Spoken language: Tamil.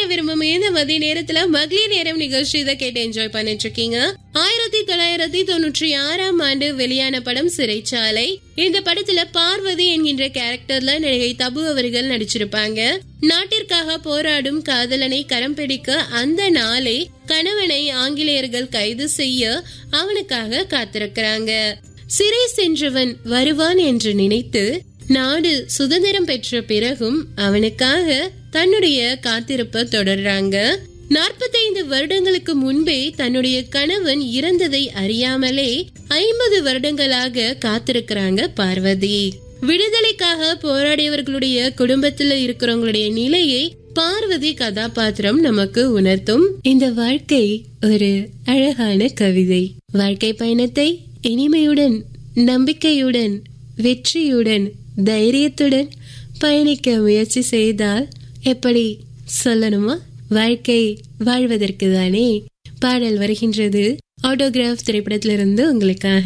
விரும்பும் இந்த மதிய நேரத்துல மகளிர் நேரம் நிகழ்ச்சி இதை கேட்டு என்ஜாய் பண்ணிட்டு இருக்கீங்க ஆயிரத்தி தொள்ளாயிரத்தி தொண்ணூற்றி ஆறாம் ஆண்டு வெளியான படம் சிறைச்சாலை இந்த படத்துல பார்வதி என்கின்ற கேரக்டர்ல நடிகை தபு அவர்கள் நடிச்சிருப்பாங்க நாட்டிற்காக போராடும் காதலனை கரம் பிடிக்க அந்த நாளே கணவனை ஆங்கிலேயர்கள் கைது செய்ய அவனுக்காக காத்திருக்கிறாங்க சிறை சென்றவன் வருவான் என்று நினைத்து நாடு சுதந்திரம் பெற்ற பிறகும் அவனுக்காக தன்னுடைய காத்திருப்ப தொடர்றாங்க நாற்பத்தைந்து வருடங்களுக்கு முன்பே தன்னுடைய கணவன் இறந்ததை அறியாமலே ஐம்பது வருடங்களாக காத்திருக்கிறாங்க பார்வதி விடுதலைக்காக போராடியவர்களுடைய குடும்பத்துல இருக்கிறவங்களுடைய நிலையை பார்வதி கதாபாத்திரம் நமக்கு உணர்த்தும் இந்த வாழ்க்கை ஒரு அழகான கவிதை வாழ்க்கை பயணத்தை இனிமையுடன் நம்பிக்கையுடன் வெற்றியுடன் தைரியத்துடன் பயணிக்க முயற்சி செய்தால் எப்படி சொல்லணுமா வாழ்க்கை வாழ்வதற்கு தானே பாடல் வருகின்றது ஆட்டோகிராஃப் திரைப்படத்திலிருந்து உங்களுக்காக